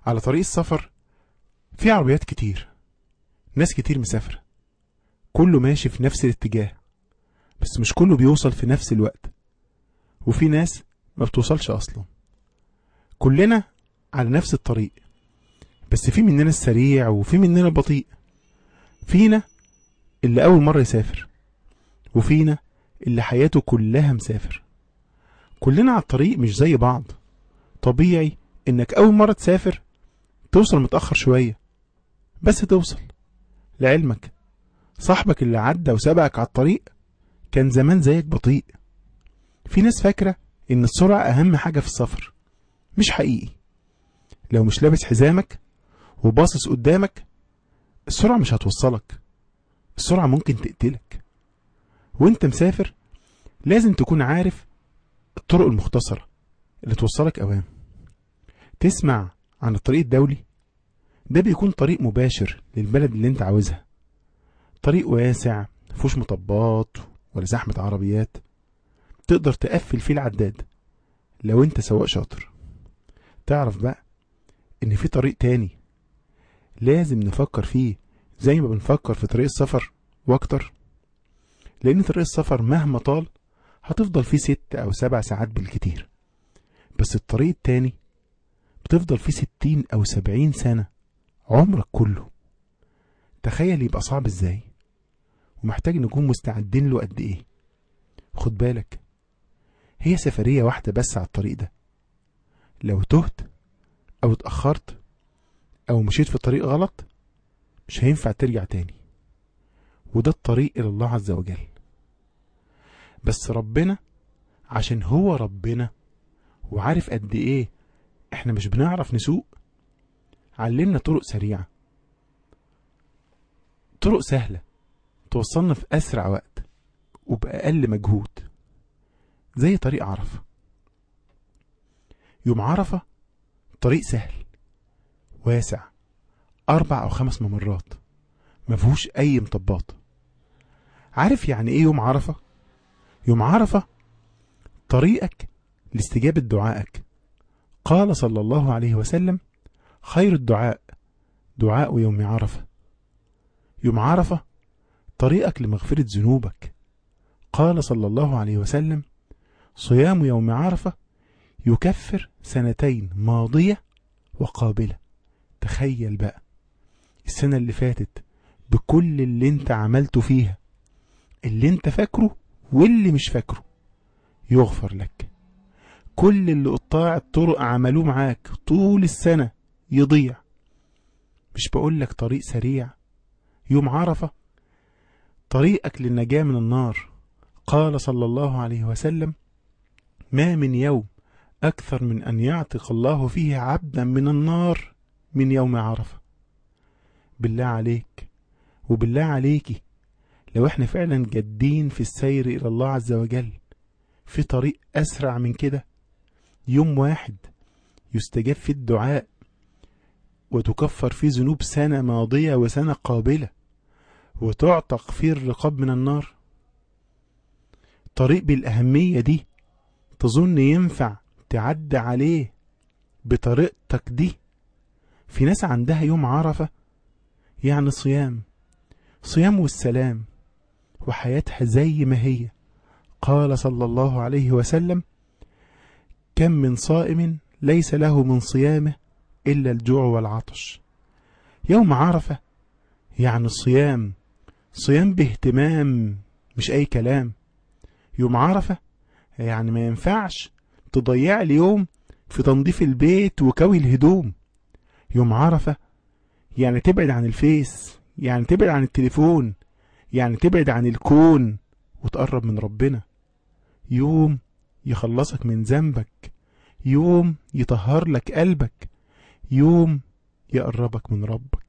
على طريق السفر في عربيات كتير ناس كتير مسافرة كله ماشي في نفس الاتجاه بس مش كله بيوصل في نفس الوقت وفي ناس ما بتوصلش أصلا كلنا على نفس الطريق بس في مننا السريع وفي مننا البطيء فينا اللي أول مرة يسافر وفينا اللي حياته كلها مسافر كلنا على الطريق مش زي بعض طبيعي انك اول مرة تسافر توصل متأخر شوية بس توصل لعلمك صاحبك اللي عدى وسبقك على الطريق كان زمان زيك بطيء في ناس فاكرة ان السرعة اهم حاجة في السفر مش حقيقي لو مش لابس حزامك وباصص قدامك السرعة مش هتوصلك السرعة ممكن تقتلك وانت مسافر لازم تكون عارف الطرق المختصرة اللي توصلك أوام تسمع عن الطريق الدولي ده بيكون طريق مباشر للبلد اللي انت عاوزها طريق واسع مفيهوش مطبات ولا زحمة عربيات تقدر تقفل فيه العداد لو انت سواق شاطر تعرف بقى ان في طريق تاني لازم نفكر فيه زي ما بنفكر في طريق السفر واكتر لان طريق السفر مهما طال هتفضل فيه ست او سبع ساعات بالكتير بس الطريق التاني بتفضل فيه ستين او سبعين سنة عمرك كله تخيل يبقى صعب ازاي ومحتاج نكون مستعدين له قد ايه خد بالك هي سفرية واحدة بس على الطريق ده لو تهت او اتأخرت او مشيت في طريق غلط مش هينفع ترجع تاني وده الطريق الى الله عز وجل بس ربنا عشان هو ربنا وعارف قد ايه احنا مش بنعرف نسوق علمنا طرق سريعة طرق سهلة توصلنا في أسرع وقت وبأقل مجهود زي طريق عرفة يوم عرفة طريق سهل واسع أربع أو خمس ممرات مفهوش أي مطبات عارف يعني إيه يوم عرفة؟ يوم عرفة طريقك لاستجابة دعائك قال صلى الله عليه وسلم خير الدعاء دعاء يوم عرفة يوم عرفة طريقك لمغفرة ذنوبك قال صلى الله عليه وسلم صيام يوم عرفة يكفر سنتين ماضية وقابلة تخيل بقى السنة اللي فاتت بكل اللي انت عملته فيها اللي انت فاكره واللي مش فاكره يغفر لك كل اللي قطاع الطرق عملوه معاك طول السنة يضيع مش بقولك طريق سريع يوم عرفة طريقك للنجاة من النار قال صلى الله عليه وسلم ما من يوم أكثر من أن يعتق الله فيه عبدا من النار من يوم عرفة بالله عليك وبالله عليكي لو احنا فعلا جادين في السير إلى الله عز وجل في طريق أسرع من كده يوم واحد يستجاب فيه الدعاء وتكفر فيه ذنوب سنة ماضية وسنة قابلة وتعتق فيه الرقاب من النار طريق بالأهمية دي تظن ينفع تعدي عليه بطريقتك دي في ناس عندها يوم عرفة يعني صيام صيام والسلام وحياتها زي ما هي قال صلى الله عليه وسلم كم من صائم ليس له من صيامه إلا الجوع والعطش يوم عرفة يعني الصيام صيام باهتمام مش أي كلام يوم عرفة يعني ما ينفعش تضيع لي يوم في تنظيف البيت وكوي الهدوم يوم عرفة يعني تبعد عن الفيس يعني تبعد عن التليفون يعني تبعد عن الكون وتقرب من ربنا يوم يخلصك من ذنبك يوم يطهر لك قلبك يوم يقربك من ربك